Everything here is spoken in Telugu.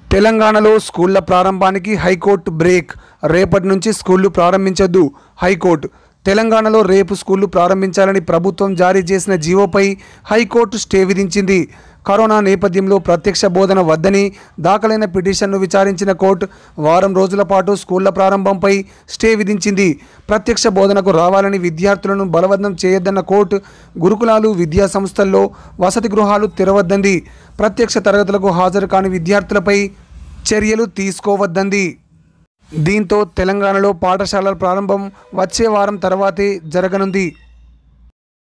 తెలంగాణలో స్కూళ్ల ప్రారంభానికి హైకోర్టు బ్రేక్ రేపటి నుంచి స్కూళ్లు ప్రారంభించొద్దు హైకోర్టు తెలంగాణలో రేపు స్కూళ్లు ప్రారంభించాలని ప్రభుత్వం జారీ చేసిన జీవోపై హైకోర్టు స్టే విధించింది కరోనా నేపథ్యంలో ప్రత్యక్ష బోధన వద్దని దాఖలైన పిటిషన్ను విచారించిన కోర్టు వారం రోజుల పాటు స్కూళ్ల ప్రారంభంపై స్టే విధించింది ప్రత్యక్ష బోధనకు రావాలని విద్యార్థులను బలవంతం చేయొద్దన్న కోర్టు గురుకులాలు విద్యా సంస్థల్లో వసతి గృహాలు తెరవద్దంది ప్రత్యక్ష తరగతులకు హాజరు కాని విద్యార్థులపై చర్యలు తీసుకోవద్దంది దీంతో తెలంగాణలో పాఠశాలల ప్రారంభం వచ్చే వారం తర్వాతే జరగనుంది